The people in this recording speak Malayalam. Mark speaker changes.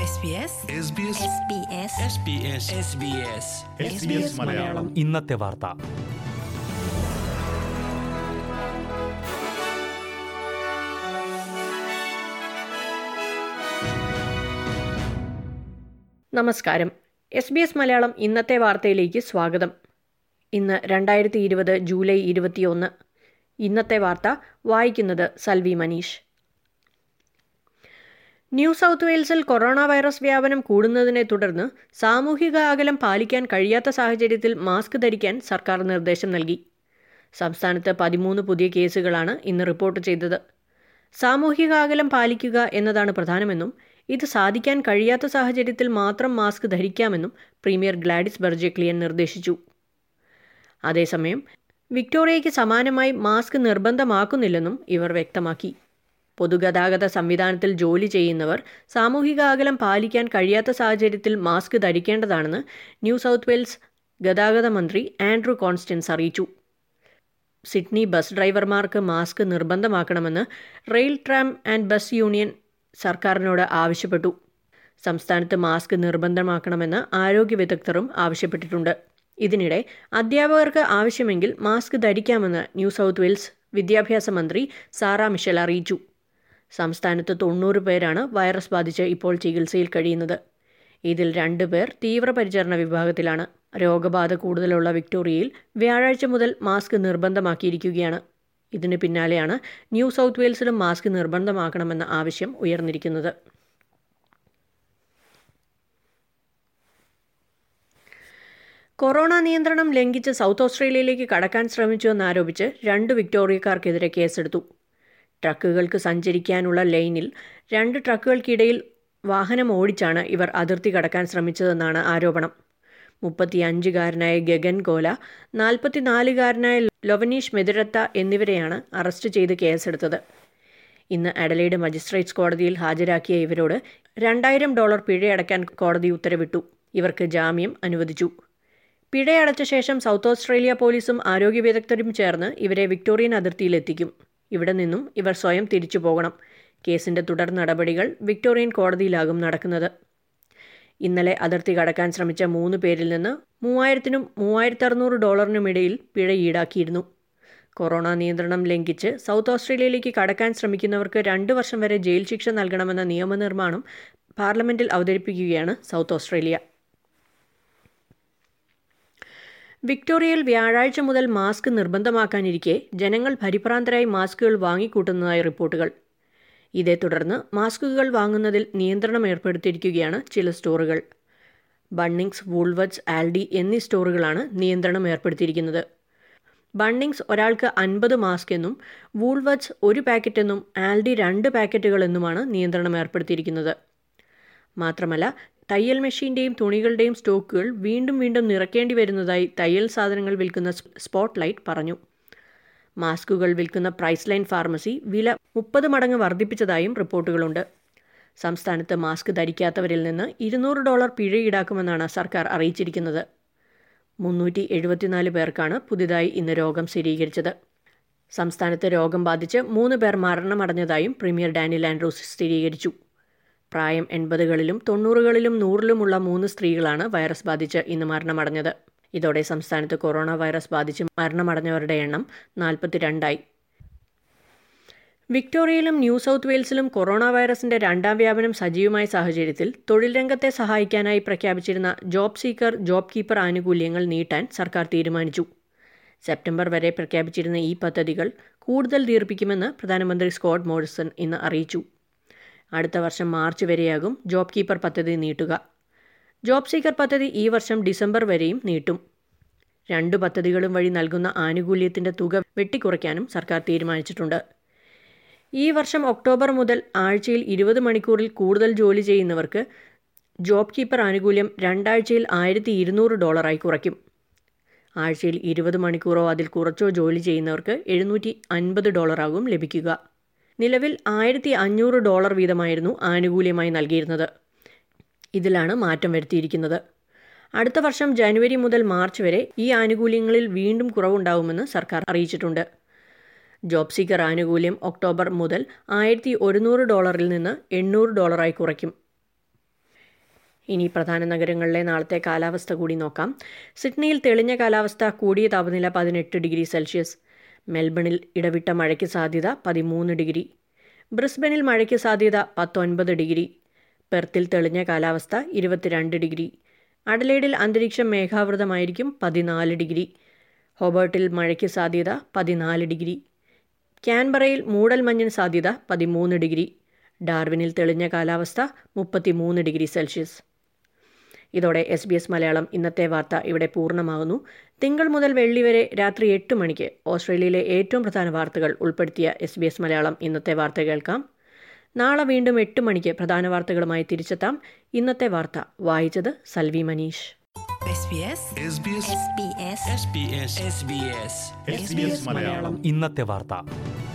Speaker 1: SBS
Speaker 2: SBS
Speaker 1: SBS
Speaker 3: SBS SBS
Speaker 4: SBS Malayalam
Speaker 5: ഇന്നത്തെ വാർത്ത
Speaker 6: നമസ്കാരം എസ് ബി എസ് മലയാളം ഇന്നത്തെ വാർത്തയിലേക്ക് സ്വാഗതം ഇന്ന് രണ്ടായിരത്തി ഇരുപത് ജൂലൈ ഇരുപത്തിയൊന്ന് ഇന്നത്തെ വാർത്ത വായിക്കുന്നത് സൽവി മനീഷ് ന്യൂ സൗത്ത് വെയിൽസിൽ കൊറോണ വൈറസ് വ്യാപനം കൂടുന്നതിനെ തുടർന്ന് സാമൂഹിക അകലം പാലിക്കാൻ കഴിയാത്ത സാഹചര്യത്തിൽ മാസ്ക് ധരിക്കാൻ സർക്കാർ നിർദ്ദേശം നൽകി സംസ്ഥാനത്ത് പതിമൂന്ന് പുതിയ കേസുകളാണ് ഇന്ന് റിപ്പോർട്ട് ചെയ്തത് സാമൂഹിക അകലം പാലിക്കുക എന്നതാണ് പ്രധാനമെന്നും ഇത് സാധിക്കാൻ കഴിയാത്ത സാഹചര്യത്തിൽ മാത്രം മാസ്ക് ധരിക്കാമെന്നും പ്രീമിയർ ഗ്ലാഡിസ് ബെർജക്ലിയൻ നിർദ്ദേശിച്ചു അതേസമയം വിക്ടോറിയയ്ക്ക് സമാനമായി മാസ്ക് നിർബന്ധമാക്കുന്നില്ലെന്നും ഇവർ വ്യക്തമാക്കി പൊതുഗതാഗത സംവിധാനത്തിൽ ജോലി ചെയ്യുന്നവർ സാമൂഹിക അകലം പാലിക്കാൻ കഴിയാത്ത സാഹചര്യത്തിൽ മാസ്ക് ധരിക്കേണ്ടതാണെന്ന് ന്യൂ സൗത്ത് വെയിൽസ് ഗതാഗത മന്ത്രി ആൻഡ്രു കോൺസ്റ്റൻസ് അറിയിച്ചു സിഡ്നി ബസ് ഡ്രൈവർമാർക്ക് മാസ്ക് നിർബന്ധമാക്കണമെന്ന് rail tram and bus union സർക്കാരിനോട് ആവശ്യപ്പെട്ടു സംസ്ഥാനത്ത് മാസ്ക് നിർബന്ധമാക്കണമെന്ന് ആരോഗ്യ വിദഗ്ധരും ആവശ്യപ്പെട്ടിട്ടുണ്ട് ഇതിനിടെ അധ്യാപകർക്ക് ആവശ്യമെങ്കിൽ മാസ്ക് ധരിക്കാമെന്ന് ന്യൂ സൗത്ത് വെയിൽസ് വിദ്യാഭ്യാസ മന്ത്രി സാറ മിഷൽ അറിയിച്ചു സംസ്ഥാനത്ത് തൊണ്ണൂറ് പേരാണ് വൈറസ് ബാധിച്ച് ഇപ്പോൾ ചികിത്സയിൽ കഴിയുന്നത് ഇതിൽ രണ്ട് പേർ തീവ്രപരിചരണ വിഭാഗത്തിലാണ് രോഗബാധ കൂടുതലുള്ള വിക്ടോറിയയിൽ വ്യാഴാഴ്ച മുതൽ മാസ്ക് നിർബന്ധമാക്കിയിരിക്കുകയാണ് ഇതിന് പിന്നാലെയാണ് ന്യൂ സൗത്ത് വെയിൽസിലും മാസ്ക് നിർബന്ധമാക്കണമെന്ന ആവശ്യം ഉയർന്നിരിക്കുന്നത് കൊറോണ നിയന്ത്രണം ലംഘിച്ച് സൗത്ത് ഓസ്ട്രേലിയയിലേക്ക് കടക്കാൻ ശ്രമിച്ചുവെന്നാരോപിച്ച് രണ്ട് വിക്ടോറിയക്കാർക്കെതിരെ കേസെടുത്തു ട്രക്കുകൾക്ക് സഞ്ചരിക്കാനുള്ള ലൈനിൽ രണ്ട് ട്രക്കുകൾക്കിടയിൽ വാഹനം ഓടിച്ചാണ് ഇവർ അതിർത്തി കടക്കാൻ ശ്രമിച്ചതെന്നാണ് ആരോപണം മുപ്പത്തിയഞ്ചുകാരനായ ഗഗൻ കോല നാൽപ്പത്തിനാലുകാരനായ ലൊവനീഷ് മെതിരത്ത എന്നിവരെയാണ് അറസ്റ്റ് ചെയ്ത് കേസെടുത്തത് ഇന്ന് അഡലൈഡ് മജിസ്ട്രേറ്റ്സ് കോടതിയിൽ ഹാജരാക്കിയ ഇവരോട് രണ്ടായിരം ഡോളർ പിഴയടക്കാൻ കോടതി ഉത്തരവിട്ടു ഇവർക്ക് ജാമ്യം അനുവദിച്ചു പിഴയടച്ച ശേഷം സൗത്ത് ഓസ്ട്രേലിയ പോലീസും ആരോഗ്യ വിദഗ്ധരും ചേർന്ന് ഇവരെ വിക്ടോറിയൻ അതിർത്തിയിലെത്തിക്കും ഇവിടെ നിന്നും ഇവർ സ്വയം തിരിച്ചു പോകണം കേസിന്റെ തുടർ നടപടികൾ വിക്ടോറിയൻ കോടതിയിലാകും നടക്കുന്നത് ഇന്നലെ അതിർത്തി കടക്കാൻ ശ്രമിച്ച മൂന്ന് പേരിൽ നിന്ന് മൂവായിരത്തിനും മൂവായിരത്തി അറുന്നൂറ് ഡോളറിനും ഇടയിൽ പിഴ ഈടാക്കിയിരുന്നു കൊറോണ നിയന്ത്രണം ലംഘിച്ച് സൗത്ത് ഓസ്ട്രേലിയയിലേക്ക് കടക്കാൻ ശ്രമിക്കുന്നവർക്ക് രണ്ട് വർഷം വരെ ജയിൽ ശിക്ഷ നൽകണമെന്ന നിയമനിർമ്മാണം പാർലമെന്റിൽ അവതരിപ്പിക്കുകയാണ് സൗത്ത് ഓസ്ട്രേലിയ വിക്ടോറിയയിൽ വ്യാഴാഴ്ച മുതൽ മാസ്ക് നിർബന്ധമാക്കാനിരിക്കെ ജനങ്ങൾ പരിഭ്രാന്തരായി മാസ്കുകൾ വാങ്ങിക്കൂട്ടുന്നതായി റിപ്പോർട്ടുകൾ ഇതേ തുടർന്ന് മാസ്കുകൾ വാങ്ങുന്നതിൽ നിയന്ത്രണം ഏർപ്പെടുത്തിയിരിക്കുകയാണ് ചില സ്റ്റോറുകൾ ബണ്ണിങ്സ് വൂൾവറ്റ്സ് ആൽഡി എന്നീ സ്റ്റോറുകളാണ് നിയന്ത്രണം ഏർപ്പെടുത്തിയിരിക്കുന്നത് ബണ്ണിങ്സ് ഒരാൾക്ക് അൻപത് മാസ്ക് എന്നും വൂൾവറ്റ്സ് ഒരു പാക്കറ്റ് എന്നും ആൽഡി രണ്ട് പാക്കറ്റുകൾ എന്നുമാണ് നിയന്ത്രണം ഏർപ്പെടുത്തിയിരിക്കുന്നത് മാത്രമല്ല തയ്യൽ മെഷീൻ്റെയും തുണികളുടെയും സ്റ്റോക്കുകൾ വീണ്ടും വീണ്ടും നിറയ്ക്കേണ്ടി വരുന്നതായി തയ്യൽ സാധനങ്ങൾ വിൽക്കുന്ന സ്പോട്ട് ലൈറ്റ് പറഞ്ഞു മാസ്കുകൾ വിൽക്കുന്ന പ്രൈസ് ലൈൻ ഫാർമസി വില മുപ്പത് മടങ്ങ് വർദ്ധിപ്പിച്ചതായും റിപ്പോർട്ടുകളുണ്ട് സംസ്ഥാനത്ത് മാസ്ക് ധരിക്കാത്തവരിൽ നിന്ന് ഇരുന്നൂറ് ഡോളർ പിഴ ഈടാക്കുമെന്നാണ് സർക്കാർ അറിയിച്ചിരിക്കുന്നത് മുന്നൂറ്റി എഴുപത്തിനാല് പേർക്കാണ് പുതിയതായി ഇന്ന് രോഗം സ്ഥിരീകരിച്ചത് സംസ്ഥാനത്ത് രോഗം ബാധിച്ച് മൂന്ന് പേർ മരണമടഞ്ഞതായും പ്രീമിയർ ഡാനിൽ ആൻഡ്രൂസ് സ്ഥിരീകരിച്ചു പ്രായം എൺപതുകളിലും തൊണ്ണൂറുകളിലും നൂറിലുമുള്ള മൂന്ന് സ്ത്രീകളാണ് വൈറസ് ബാധിച്ച് ഇന്ന് മരണമടഞ്ഞത് ഇതോടെ സംസ്ഥാനത്ത് കൊറോണ വൈറസ് ബാധിച്ച് മരണമടഞ്ഞവരുടെ എണ്ണം നാൽപ്പത്തിരണ്ടായി വിക്ടോറിയയിലും ന്യൂ സൗത്ത് വെയിൽസിലും കൊറോണ വൈറസിന്റെ രണ്ടാം വ്യാപനം സജീവമായ സാഹചര്യത്തിൽ തൊഴിൽ രംഗത്തെ സഹായിക്കാനായി പ്രഖ്യാപിച്ചിരുന്ന ജോബ് സീക്കർ ജോബ് കീപ്പർ ആനുകൂല്യങ്ങൾ നീട്ടാൻ സർക്കാർ തീരുമാനിച്ചു സെപ്റ്റംബർ വരെ പ്രഖ്യാപിച്ചിരുന്ന ഈ പദ്ധതികൾ കൂടുതൽ ദീർഘിപ്പിക്കുമെന്ന് പ്രധാനമന്ത്രി സ്കോട്ട് മോറിസൺ ഇന്ന് അറിയിച്ചു അടുത്ത വർഷം മാർച്ച് വരെയാകും ജോബ് കീപ്പർ പദ്ധതി നീട്ടുക ജോബ് സീക്കർ പദ്ധതി ഈ വർഷം ഡിസംബർ വരെയും നീട്ടും രണ്ട് പദ്ധതികളും വഴി നൽകുന്ന ആനുകൂല്യത്തിന്റെ തുക വെട്ടിക്കുറയ്ക്കാനും സർക്കാർ തീരുമാനിച്ചിട്ടുണ്ട് ഈ വർഷം ഒക്ടോബർ മുതൽ ആഴ്ചയിൽ ഇരുപത് മണിക്കൂറിൽ കൂടുതൽ ജോലി ചെയ്യുന്നവർക്ക് ജോബ് കീപ്പർ ആനുകൂല്യം രണ്ടാഴ്ചയിൽ ആയിരത്തി ഇരുന്നൂറ് ഡോളറായി കുറയ്ക്കും ആഴ്ചയിൽ ഇരുപത് മണിക്കൂറോ അതിൽ കുറച്ചോ ജോലി ചെയ്യുന്നവർക്ക് എഴുന്നൂറ്റി അൻപത് ഡോളറാകും ലഭിക്കുക നിലവിൽ ആയിരത്തി അഞ്ഞൂറ് ഡോളർ വീതമായിരുന്നു ആനുകൂല്യമായി നൽകിയിരുന്നത് ഇതിലാണ് മാറ്റം വരുത്തിയിരിക്കുന്നത് അടുത്ത വർഷം ജനുവരി മുതൽ മാർച്ച് വരെ ഈ ആനുകൂല്യങ്ങളിൽ വീണ്ടും കുറവുണ്ടാവുമെന്ന് സർക്കാർ അറിയിച്ചിട്ടുണ്ട് ജോബ് സീക്കർ ആനുകൂല്യം ഒക്ടോബർ മുതൽ ആയിരത്തി ഒരുന്നൂറ് ഡോളറിൽ നിന്ന് എണ്ണൂറ് ഡോളറായി കുറയ്ക്കും ഇനി പ്രധാന നഗരങ്ങളിലെ നാളത്തെ കാലാവസ്ഥ കൂടി നോക്കാം സിഡ്നിയിൽ തെളിഞ്ഞ കാലാവസ്ഥ കൂടിയ താപനില പതിനെട്ട് ഡിഗ്രി സെൽഷ്യസ് മെൽബണിൽ ഇടവിട്ട മഴയ്ക്ക് സാധ്യത പതിമൂന്ന് ഡിഗ്രി ബ്രിസ്ബനിൽ മഴയ്ക്ക് സാധ്യത പത്തൊൻപത് ഡിഗ്രി പെർത്തിൽ തെളിഞ്ഞ കാലാവസ്ഥ ഇരുപത്തിരണ്ട് ഡിഗ്രി അഡലേഡിൽ അന്തരീക്ഷം മേഘാവൃതമായിരിക്കും പതിനാല് ഡിഗ്രി ഹോബർട്ടിൽ മഴയ്ക്ക് സാധ്യത പതിനാല് ഡിഗ്രി ക്യാൻബറയിൽ മൂടൽമഞ്ഞിന് സാധ്യത പതിമൂന്ന് ഡിഗ്രി ഡാർവിനിൽ തെളിഞ്ഞ കാലാവസ്ഥ മുപ്പത്തിമൂന്ന് ഡിഗ്രി സെൽഷ്യസ് ഇതോടെ എസ് ബി എസ് മലയാളം ഇന്നത്തെ വാർത്ത ഇവിടെ പൂർണ്ണമാകുന്നു തിങ്കൾ മുതൽ വെള്ളി വരെ രാത്രി എട്ട് മണിക്ക് ഓസ്ട്രേലിയയിലെ ഏറ്റവും പ്രധാന വാർത്തകൾ ഉൾപ്പെടുത്തിയ എസ് ബി എസ് മലയാളം ഇന്നത്തെ വാർത്ത കേൾക്കാം നാളെ വീണ്ടും എട്ട് മണിക്ക് പ്രധാന വാർത്തകളുമായി തിരിച്ചെത്താം ഇന്നത്തെ വാർത്ത വായിച്ചത് Salvi Manish
Speaker 1: SBS
Speaker 2: SBS
Speaker 1: SBS
Speaker 3: SBS SBS
Speaker 2: SBS Malayalam
Speaker 4: ഇന്നത്തെ വാർത്ത